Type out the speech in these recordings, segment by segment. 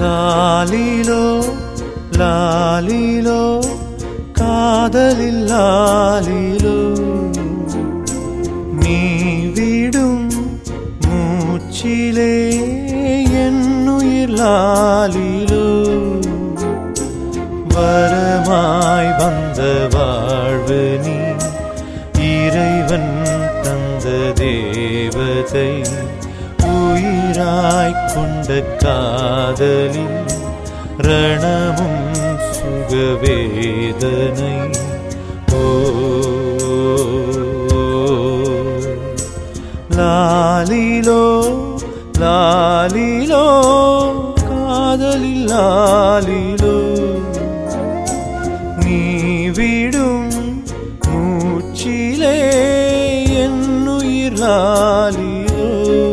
லாலிலோ லாலிலோ காதலில் லாலிலோ நீ விடும் மூச்சிலே என்னுயிர் லாலிலோ வரமாய் வந்த வாழ்வு நீ இறைவன் தந்த தேவதை உயிராய் கொண்ட காதலில் ரணமும் சுகவேதனை ஓ லாலிலோ லாலிலோ காதலில் லாலிலோ நீ விடும் மூச்சிலே என்னுயிர் லாலிலோ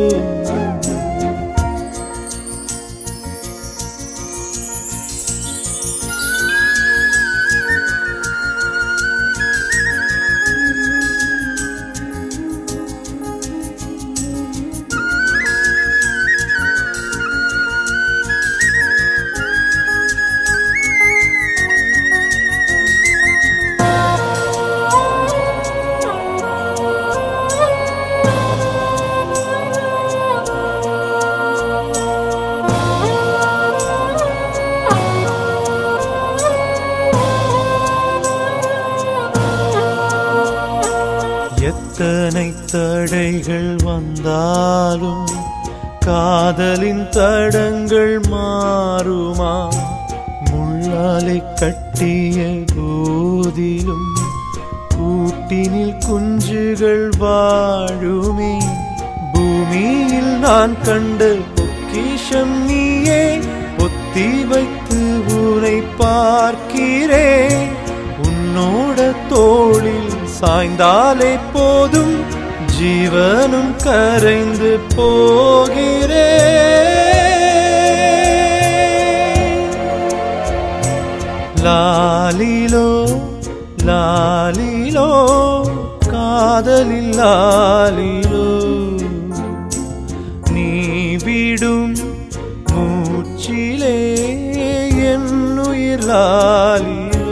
எத்தனை தடைகள் வந்தாலும் காதலின் தடங்கள் மாறுமா முள்ளாலை கட்டிய போதிலும் கூட்டினில் குஞ்சுகள் வாழுமே பூமியில் நான் கண்ட பொக்கிஷம் நீயே பொத்தி வைத்து உனை பார்க்கிறேன் உன்னோட தோளில் சாய்ந்தாலே போதும் ஜீவனும் கரைந்து போகிறே லாலிலோ லாலிலோ காதலில் லாலிலோ நீ விடும் மூச்சிலே என்னுயிர் லாலிலோ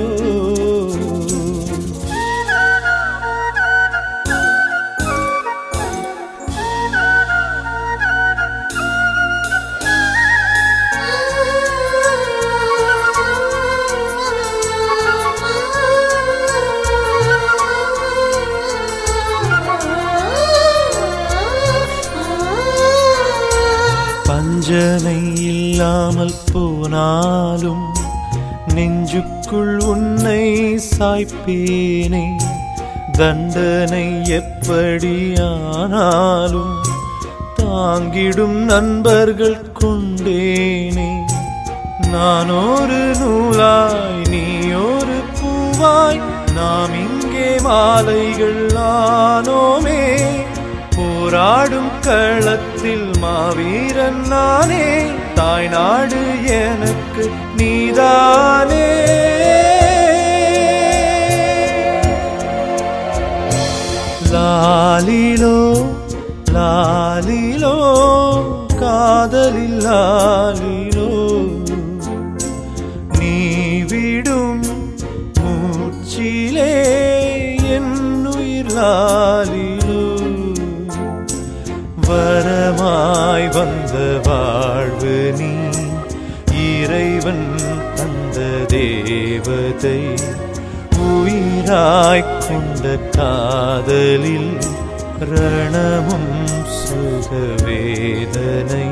பஞ்சனை இல்லாமல் போனாலும் நெஞ்சுக்குள் உன்னை சாய்ப்பேனே தண்டனை எப்படியானாலும் தாங்கிடும் நண்பர்கள் கொண்டேனே நான் ஒரு நூலாய் நீ ஒரு பூவாய் நாம் இங்கே மாலைகள் ஆனோமே போராடும் களத்தில் மாவீரன் நானே தாய்நாடு எனக்கு நீதானே லாலிலோ லாலிலோ காதலில் லாலிலோ நீ விடும் மூச்சிலே என்னுயிர் லாலிலோ வரமாய் வந்த வாழ்வு நீ இறைவன் தந்த தேவதை உயிராய் கொண்ட காதலில் ரணமும் சுகவேதனை